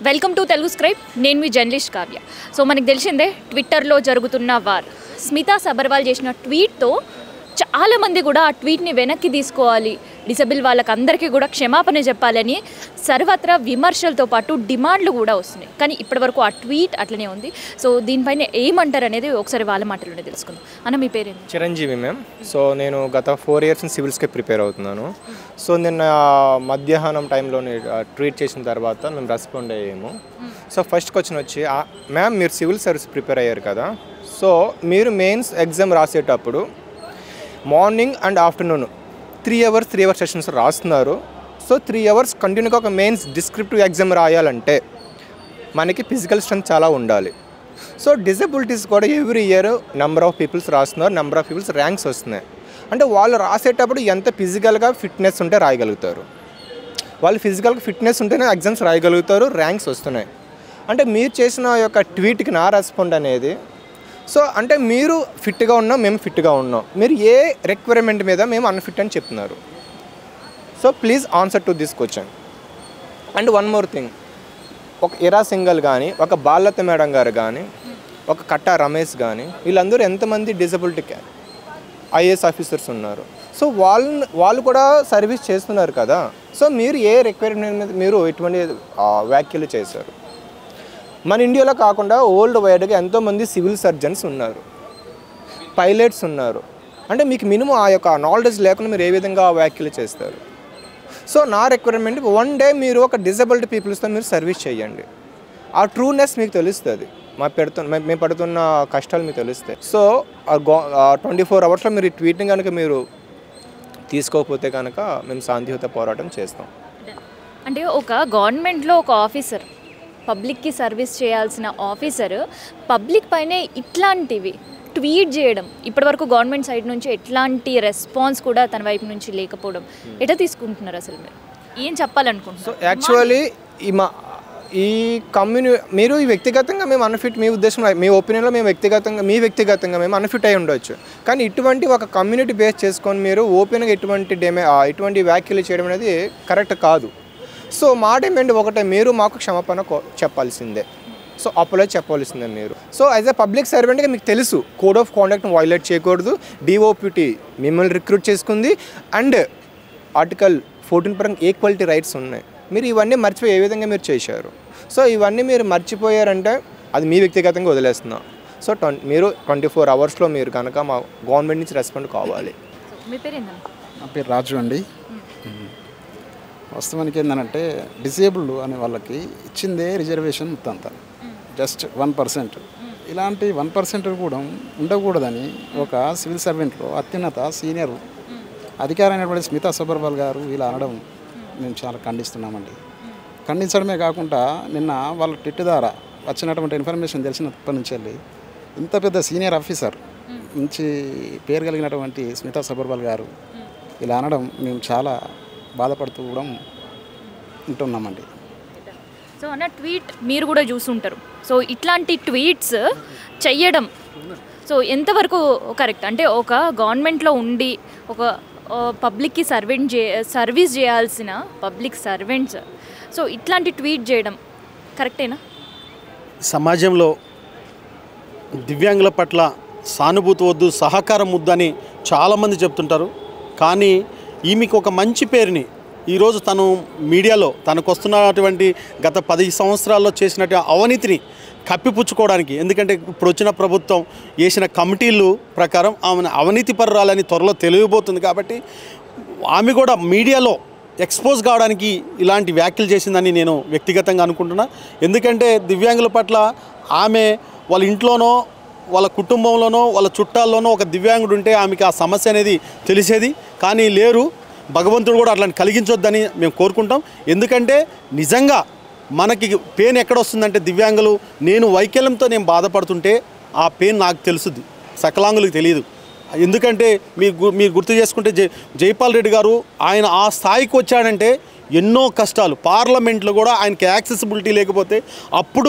Welcome to Telugu scribe నేను మీ journalist Kavya so మనకు తెలిసిందే ట్విట్టర్లో జరుగుతున్న వార్ స్మితా సబర్వాల్ చేసిన ట్వీట్తో చాలామంది కూడా ఆ ట్వీట్ని వెనక్కి తీసుకోవాలి డిసబుల్ వాళ్ళకి అందరికీ కూడా క్షమాపణ చెప్పాలని సర్వత్రా విమర్శలతో పాటు డిమాండ్లు కూడా వస్తున్నాయి కానీ ఇప్పటివరకు ఆ ట్వీట్ అట్లనే ఉంది సో దీనిపైన ఏమంటారు అనేది ఒకసారి వాళ్ళ మాటలోనే తెలుసుకుందాం అన్న మీ పేరేంటి చిరంజీవి మ్యామ్ సో నేను గత ఫోర్ ఇయర్స్ నుంచి సివిల్స్కి ప్రిపేర్ అవుతున్నాను సో నిన్న మధ్యాహ్నం టైంలో ట్వీట్ చేసిన తర్వాత మేము రెస్పాండ్ అయ్యాము సో ఫస్ట్ క్వశ్చన్ వచ్చి ఆ- మ్యామ్ మీరు సివిల్ సర్వీస్ ప్రిపేర్ అయ్యారు కదా సో మీరు మెయిన్స్ ఎగ్జామ్ రాసేటప్పుడు morning and afternoon three hours three hours sessions రాస్తున్నారు సో త్రీ అవర్స్ కంటిన్యూగా ఒక మెయిన్స్ డిస్క్రిప్టివ్ ఎగ్జామ్ రాయాలంటే మనకి ఫిజికల్ స్ట్రెంత్ చాలా ఉండాలి సో డిజబిలిటీస్ కూడా every year number of peoples రాస్తున్నారు నెంబర్ ఆఫ్ పీపుల్స్ ర్యాంక్స్ వస్తున్నాయి అంటే వాళ్ళు రాసేటప్పుడు ఎంత ఫిజికల్గా ఫిట్నెస్ ఉంటే రాయగలుగుతారు వాళ్ళు ఫిజికల్ ఫిట్నెస్ ఉంటేనే ఎగ్జామ్స్ రాయగలుగుతారు ర్యాంక్స్ వస్తున్నాయి అంటే మీరు చేసిన యొక్క ట్వీట్కి నా రెస్పాండ్ అనేది సో అంటే మీరు ఫిట్గా ఉన్నాం మేము ఫిట్గా ఉన్నాం మీరు ఏ రిక్వైర్మెంట్ మీద మేము అన్ఫిట్ అని చెప్తున్నారు so please answer to this question and one more thing ఒక ఇరా సింగల్ కానీ ఒక బాలత మేడం గారు కానీ ఒక కట్టా రమేష్ కానీ వీళ్ళందరూ ఎంతమంది డిజబిలిటీ ఐఏఎస్ ఆఫీసర్స్ ఉన్నారు సో వాళ్ళని వాళ్ళు కూడా సర్వీస్ చేస్తున్నారు కదా సో మీరు ఏ రిక్వైర్మెంట్ మీద మీరు ఎటువంటి ఆ, వ్యాఖ్యలు చేశారు మన ఇండియాలో కాకుండా ఓల్డ్ వైడ్గా ఎంతోమంది సివిల్ సర్జన్స్ ఉన్నారు పైలట్స్ ఉన్నారు అంటే మీకు మినిమం ఆ యొక్క నాలెడ్జ్ లేకుండా మీరు ఏ విధంగా వ్యాఖ్యలు చేస్తారు సో నా రిక్వైర్మెంట్ వన్ డే మీరు ఒక డిజబిలిటీ పీపుల్స్తో మీరు సర్వీస్ చేయండి ఆ ట్రూనెస్ మీకు తెలుస్తుంది మా పెడుతున్న మే- మేము పడుతున్న కష్టాలు మీకు తెలుస్తాయి సో ట్వంటీ ఫోర్ అవర్స్లో మీరు ఈ ట్వీట్ని కనుక మీరు తీసుకోకపోతే కనుక మేము శాంతియుత పోరాటం చేస్తాం అంటే ఒక గవర్నమెంట్లో ఒక ఆఫీసర్ పబ్లిక్కి సర్వీస్ చేయాల్సిన ఆఫీసర్ పబ్లిక్ పైనే ఇట్లాంటివి ట్వీట్ చేయడం ఇప్పటివరకు గవర్నమెంట్ సైడ్ నుంచి ఎట్లాంటి రెస్పాన్స్ కూడా తన వైపు నుంచి లేకపోవడం ఎట్లా తీసుకుంటున్నారు అసలు మీరు ఏం సో చెప్పాలనుకుంటున్నారు యాక్చువల్లీ ఈ మా ఈ కమ్యూని మీరు ఈ వ్యక్తిగతంగా మేము అన్ఫిట్ మీ ఉద్దేశంలో మీ ఒపీనియన్లో మేము వ్యక్తిగతంగా మీ వ్యక్తిగతంగా మేము అన్ఫిట్ అయి ఉండొచ్చు కానీ ఇటువంటి ఒక కమ్యూనిటీ బేస్ చేసుకొని మీరు ఓపెన్గా ఇటువంటి డెమే ఆ, ఇటువంటి వ్యాఖ్యలు చేయడం అనేది కరెక్ట్ కాదు సో మా డిమాండ్ ఒకటే మీరు మాకు క్షమాపణ కో- చెప్పాల్సిందే సో అపోలో చెప్పాల్సిందే మీరు సో యాజ్ ఎ పబ్లిక్ సర్వెంట్గా మీకు తెలుసు కోడ్ ఆఫ్ కాండక్ట్ని వైలేట్ చేయకూడదు డిఓపిటి మిమ్మల్ని రిక్రూట్ చేసుకుంది అండ్ ఆర్టికల్ ఫోర్టీన్ పరంగా ఈక్వాలిటీ రైట్స్ ఉన్నాయి మీరు ఇవన్నీ మర్చిపోయి ఏ విధంగా మీరు చేశారు సో ఇవన్నీ మీరు మర్చిపోయారంటే అది మీ వ్యక్తిగతంగా వదిలేస్తున్నా సో ట్వం మీరు ట్వంటీ ఫోర్ అవర్స్లో మీరు కనుక మా గవర్నమెంట్ నుంచి రెస్పాండ్ కావాలి మీ పేరు ఏందన్న నా పేరు రాజు అండి వాస్తవానికి ఏంటంటే డిసేబుల్డ్ అనే వాళ్ళకి ఇచ్చిందే రిజర్వేషన్ మొత్తం అంతా జస్ట్ వన్ పర్సెంట్ ఇలాంటి వన్ పర్సెంట్ కూడా ఉండకూడదని ఒక సివిల్ సర్వెంట్లో అత్యున్నత సీనియర్ అధికారైనటువంటి స్మితా సబర్వాల్ గారు ఇలా అనడం మేము చాలా ఖండిస్తున్నామండి ఖండించడమే కాకుండా నిన్న వాళ్ళ ట్విట్ ద్వారా వచ్చినటువంటి ఇన్ఫర్మేషన్ తెలిసినప్పటి నుంచి వెళ్ళి ఇంత పెద్ద సీనియర్ ఆఫీసర్ మంచి పేరు కలిగినటువంటి స్మితా సబర్వాల్ గారు ఇలా అనడం మేము చాలా బాధపడుతూ కూడా ఉంటున్నామండి సో అన్న ట్వీట్ మీరు కూడా చూసుంటారు సో ఇట్లాంటి ట్వీట్స్ చెయ్యడం సో ఎంతవరకు కరెక్ట్ అంటే ఒక గవర్నమెంట్లో ఉండి ఒక ఆ, పబ్లిక్కి సర్వెంట్ చే సర్వీస్ చేయాల్సిన పబ్లిక్ సర్వెంట్స్ సో ఇట్లాంటి ట్వీట్ చేయడం కరెక్టేనా సమాజంలో దివ్యాంగుల పట్ల సానుభూతి వద్దు సహకారం వద్దు అని చాలామంది చెప్తుంటారు కానీ ఈమెకు ఒక మంచి పేరుని ఈరోజు తను మీడియాలో తనకు వస్తున్నటువంటి గత పది సంవత్సరాల్లో చేసినటువంటి అవినీతిని కప్పిపుచ్చుకోవడానికి ఎందుకంటే ఇప్పుడు వచ్చిన ప్రభుత్వం వేసిన కమిటీలు ప్రకారం ఆమెను అవినీతి పరురాలని త్వరలో తెలియబోతుంది కాబట్టి ఆమె కూడా మీడియాలో ఎక్స్పోజ్ కావడానికి ఇలాంటి వ్యాఖ్యలు చేసిందని నేను వ్యక్తిగతంగా అనుకుంటున్నా ఎందుకంటే దివ్యాంగుల పట్ల ఆమె వాళ్ళ ఇంట్లోనో వాళ్ళ కుటుంబంలోనో వాళ్ళ చుట్టాల్లోనో ఒక దివ్యాంగుడు ఉంటే ఆమెకి ఆ సమస్య అనేది తెలిసేది కానీ లేరు భగవంతుడు కూడా అట్లాంటి కలిగించొద్దని మేము కోరుకుంటాం ఎందుకంటే నిజంగా మనకి పెయిన్ ఎక్కడ వస్తుందంటే దివ్యాంగులు నేను వైకల్యంతో నేను బాధపడుతుంటే ఆ పెయిన్ నాకు తెలుసుద్ది సకలాంగులకు తెలియదు ఎందుకంటే మీరు గు- మీరు గుర్తు చేసుకుంటే జై జైపాల్ రెడ్డి గారు ఆయన ఆ స్థాయికి వచ్చాడంటే ఎన్నో కష్టాలు పార్లమెంట్లో కూడా ఆయనకి యాక్సెసిబిలిటీ లేకపోతే అప్పుడు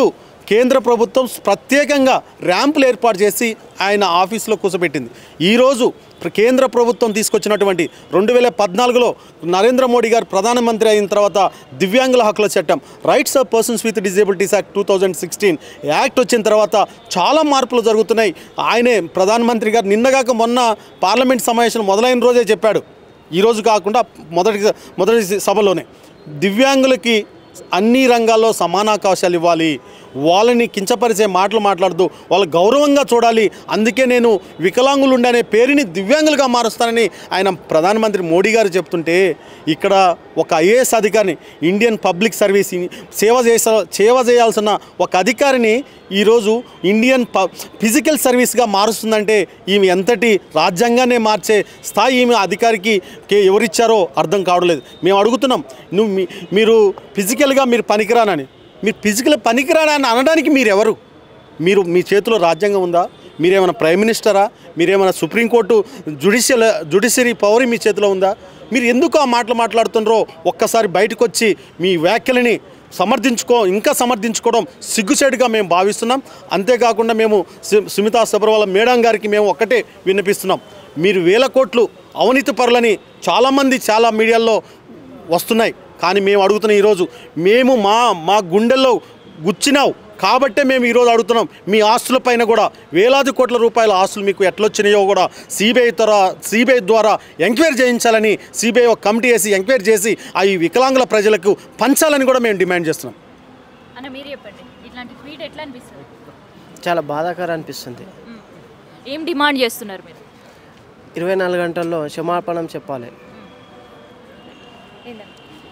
కేంద్ర ప్రభుత్వం ప్రత్యేకంగా ర్యాంపులు ఏర్పాటు చేసి ఆయన ఆఫీసులో కూర్చోబెట్టింది ఈరోజు ప్ర- కేంద్ర ప్రభుత్వం తీసుకొచ్చినటువంటి రెండు వేల పద్నాలుగులో నరేంద్ర మోడీ గారు ప్రధానమంత్రి అయిన తర్వాత దివ్యాంగుల హక్కుల చట్టం rights of persons with disabilities act two thousand sixteen act వచ్చిన తర్వాత చాలా మార్పులు జరుగుతున్నాయి ఆయనే ప్రధానమంత్రి గారు నిన్నగాక మొన్న పార్లమెంట్ సమావేశం మొదలైన రోజే చెప్పాడు ఈరోజు కాకుండా మొదటి మొదటి సభలోనే దివ్యాంగులకి అన్ని రంగాల్లో సమానావకాశాలు ఇవ్వాలి వాళ్ళని కించపరిచే మాటలు మాట్లాడుతూ వాళ్ళు గౌరవంగా చూడాలి అందుకే నేను వికలాంగులు ఉండే అనే పేరుని దివ్యాంగులుగా మారుస్తానని ఆయన ప్రధానమంత్రి మోడీ గారు చెప్తుంటే ఇక్కడ ఒక ఐఏఎస్ అధికారిని ఇండియన్ పబ్లిక్ సర్వీస్ సేవ చేస సేవ చేయాల్సిన ఒక అధికారిని ఈరోజు ఇండియన్ ప ఫిజికల్ సర్వీస్గా మారుస్తుందంటే ఈమె ఎంతటి రాజ్యాంగాన్ని మార్చే స్థాయి ఈమె అధికారికి కే ఎవరిచ్చారో అర్థం కావట్లేదు మేము అడుగుతున్నాం నువ్వు మీ- మీరు ఫిజికల్గా మీరు పనికిరానని మీరు ఫిజికల్ పనికిరానని అనడానికి మీరు ఎవరు మీరు మీ చేతిలో రాజ్యాంగం ఉందా మీరేమైనా ప్రైమ్ మినిస్టరా మీరేమైనా సుప్రీంకోర్టు జుడిషియల్ జుడిషియరీ పవర్ మీ చేతిలో ఉందా మీరు ఎందుకు ఆ మాటలు మాట్లాడుతున్నారో ఒక్కసారి బయటకు వచ్చి మీ వ్యాఖ్యలని సమర్థించుకో ఇంకా సమర్థించుకోవడం సిగ్గుచేటుగా మేము భావిస్తున్నాం అంతేకాకుండా మేము సు- సుమితా సబర్వాల మేడం గారికి మేము ఒక్కటే విన్నపిస్తున్నాం మీరు వేల కోట్లు అవినీతి పరులని చాలామంది చాలా మీడియాల్లో వస్తున్నాయి కానీ మేము అడుగుతున్న ఈరోజు మేము మా మా గుండెల్లో గుచ్చినావు కాబట్టే మేము ఈరోజు అడుగుతున్నాం మీ ఆస్తుల పైన కూడా వేలాది కోట్ల రూపాయల ఆస్తులు మీకు ఎట్లొచ్చినాయో కూడా సిబిఐ ద్వారా సిబిఐ ద్వారా ఎంక్వైరీ చేయించాలని సిబిఐ ఒక కమిటీ వేసి ఎంక్వైరీ చేసి ఆ ఈ వికలాంగుల ప్రజలకు పంచాలని కూడా మేము డిమాండ్ చేస్తున్నాం అన్న మీరు చెప్పండి ఇట్లాంటి ట్వీట్ ఎట్లా అనిపిస్తుంది చాలా బాధాకరం అనిపిస్తుంది ఏం డిమాండ్ చేస్తున్నారు మీరు ఇరవై నాలుగు గంటల్లో క్షమాపణం చెప్పాలి ఏంటన్నా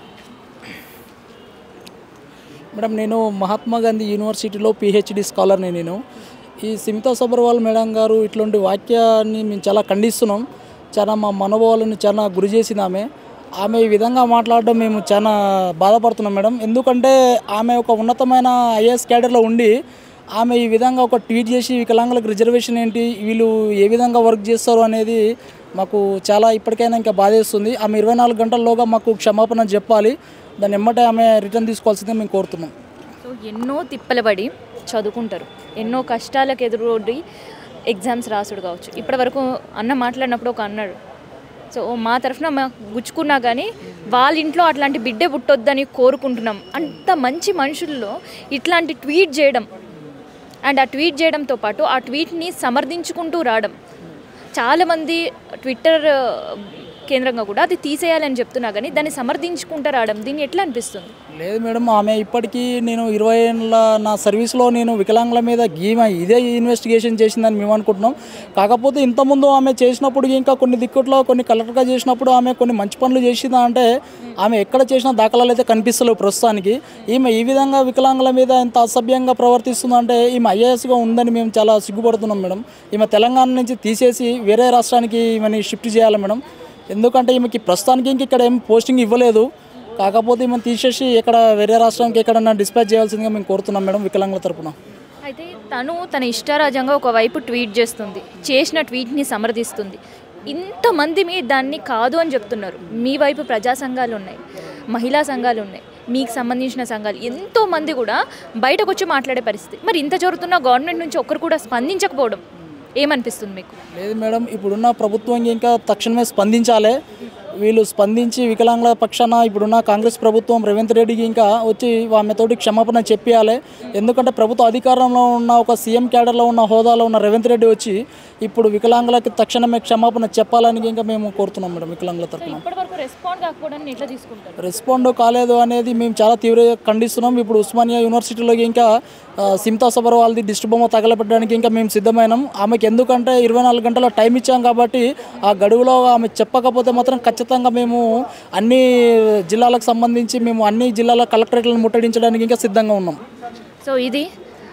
మేడం నేను మహాత్మా గాంధీ యూనివర్సిటీలో పిహెచ్డి స్కాలర్ని నేను ఈ సిమితా సబర్వాల్ మేడం గారు ఇట్లాంటి వాక్యాన్ని మేము చాలా ఖండిస్తున్నాం చాలా మా మనోభావాలను చాలా గురి చేసింది ఆమె ఆమె ఈ విధంగా మాట్లాడడం మేము చాలా బాధపడుతున్నాం మేడం ఎందుకంటే ఆమె ఒక ఉన్నతమైన ఐఏఎస్ క్యాడర్లో ఉండి ఆమె ఈ విధంగా ఒక ట్వీట్ చేసి వికలాంగులకు రిజర్వేషన్ ఏంటి వీళ్ళు ఏ విధంగా వర్క్ చేస్తారు అనేది మాకు చాలా ఇప్పటికైనా ఇంకా బాధేస్తుంది ఆమె ఇరవై నాలుగు గంటల్లోగా మాకు క్షమాపణ చెప్పాలి దాన్ని ఎమ్మటే ఆమె రిటర్న్ తీసుకోవాల్సిందే మేము కోరుతున్నాం సో ఎన్నో తిప్పలబడి చదువుకుంటారు ఎన్నో కష్టాలకు ఎదురొడ్డి ఎగ్జామ్స్ రాసుడు కావచ్చు ఇప్పటి వరకు అన్న మాట్లాడినప్పుడు ఒక అన్నాడు సో మా తరఫున మా గుచ్చుకున్నా కానీ వాళ్ళ ఇంట్లో అట్లాంటి బిడ్డే పుట్టొద్దని కోరుకుంటున్నాం అంత మంచి మనుషుల్లో ఇట్లాంటి ట్వీట్ చేయడం అండ్ ఆ ట్వీట్ చేయడంతో పాటు ఆ ట్వీట్ని సమర్థించుకుంటూ రావడం చాలామంది ట్విట్టర్ ఆ, కేంద్రంగా కూడా అది తీసేయాలని చెప్తున్నా కానీ దాన్ని సమర్థించుకుంటూ రావడం దీన్ని ఎట్లా అనిపిస్తుంది లేదు మేడం ఆమె ఇప్పటికీ నేను ఇరవై ఏళ్ళ నా సర్వీస్లో నేను వికలాంగుల మీద గీమ ఇదే ఇన్వెస్టిగేషన్ చేసిందని మేము అనుకుంటున్నాం కాకపోతే ఇంతకుముందు ఆమె చేసినప్పుడు ఇంకా కొన్ని దిక్కుట్లో కొన్ని కలెక్టర్గా చేసినప్పుడు ఆమె కొన్ని మంచి పనులు చేసిందా అంటే ఆమె ఎక్కడ చేసిన దాఖలాలు అయితే కనిపిస్తలేవు ప్రస్తుతానికి ఈమె ఈ విధంగా వికలాంగుల మీద ఎంత అసభ్యంగా ప్రవర్తిస్తుందంటే ఈమె ఐఏఎస్గా ఉందని మేము చాలా సిగ్గుపడుతున్నాం మేడం ఈమె తెలంగాణ నుంచి తీసేసి వేరే రాష్ట్రానికి ఈమెని షిఫ్ట్ చేయాలి మేడం ఎందుకంటే ఈమెకి ప్రస్తుతానికి ఇంక ఇక్కడ ఏం పోస్టింగ్ ఇవ్వలేదు కాకపోతే ఈమె తీసేసి ఇక్కడ వేరే రాష్ట్రానికి ఎక్కడన్నా డిస్పాచ్ చేయాల్సిందిగా మేము కోరుతున్నాం మేడం వికలాంగుల తరపున అయితే తను తన ఇష్టారాజ్యంగా ఒకవైపు ట్వీట్ చేస్తుంది చేసిన ట్వీట్ని సమర్థిస్తుంది ఇంతమంది మీ దాన్ని కాదు అని చెప్తున్నారు మీ వైపు ప్రజా సంఘాలు ఉన్నాయి మహిళా సంఘాలు ఉన్నాయి మీకు సంబంధించిన సంఘాలు ఎంతో మంది కూడా బయటకు వచ్చి మాట్లాడే పరిస్థితి మరి ఇంత జరుగుతున్న గవర్నమెంట్ నుంచి ఒక్కరు కూడా స్పందించకపోవడం ఏమనిపిస్తుంది మీకు లేదు మేడం ఇప్పుడున్న ప్రభుత్వం ఇంకా తక్షణమే స్పందించాలి వీళ్ళు స్పందించి వికలాంగుల పక్షాన ఇప్పుడున్న కాంగ్రెస్ ప్రభుత్వం రేవంత్ రెడ్డికి ఇంకా వచ్చి ఆమెతోటి క్షమాపణ చెప్పియాలి ఎందుకంటే ప్రభుత్వ అధికారంలో ఉన్న ఒక సీఎం క్యాడర్లో ఉన్న హోదాలో ఉన్న రేవంత్ రెడ్డి వచ్చి ఇప్పుడు వికలాంగులకి తక్షణమే క్షమాపణ చెప్పాలని ఇంకా మేము కోరుతున్నాం మేడం వికలాంగుల తరపున ఇప్పటి వరకు రెస్పాండ్ కాకపోవడాన్ని ఎట్లా తీసుకుంటారు రెస్పాండ్ కాలేదు అనేది మేము చాలా తీవ్రంగా ఖండిస్తున్నాం ఇప్పుడు ఉస్మానియా యూనివర్సిటీలో ఇంకా ఆ, సిమ్తా సబర్వాల్ది దిష్టి బొమ్మ తగలబెట్టడానికి ఇంకా మేము సిద్ధమైనాం ఆమెకి ఎందుకంటే ఇరవై నాలుగు గంటల టైం ఇచ్చాం కాబట్టి ఆ గడువులో ఆమె చెప్పకపోతే మాత్రం ఖచ్చితంగా మేము అన్ని జిల్లాలకు సంబంధించి మేము అన్ని జిల్లాల కలెక్టరేట్లను ముట్టడించడానికి ఇంకా సిద్ధంగా ఉన్నాం సో ఇది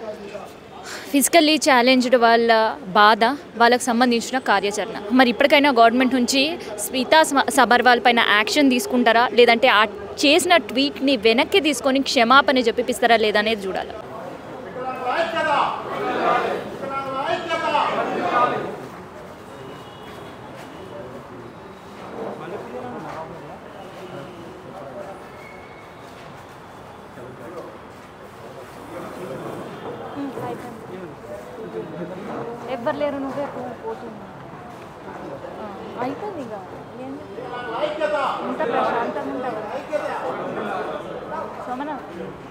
ఫిజికల్లీ ఛాలెంజ్డ్ వాళ్ళ బాధ వాళ్ళకి సంబంధించిన కార్యాచరణ మరి ఇప్పటికైనా గవర్నమెంట్ నుంచి స్మితా స్మ- సబర్వాల్ పైన యాక్షన్ తీసుకుంటారా లేదంటే ఆ చేసిన ట్వీట్ని వెనక్కి తీసుకొని క్షమాపణ చెప్పిస్తారా లేదా అనేది చూడాలి ఎవ్వరు లేరు నువ్వే పో పోతుంది ఆ, అయిపోయింది ఇక ఏంది? ఇంత ప్రశాంతంగా ఉంటుంది సోమన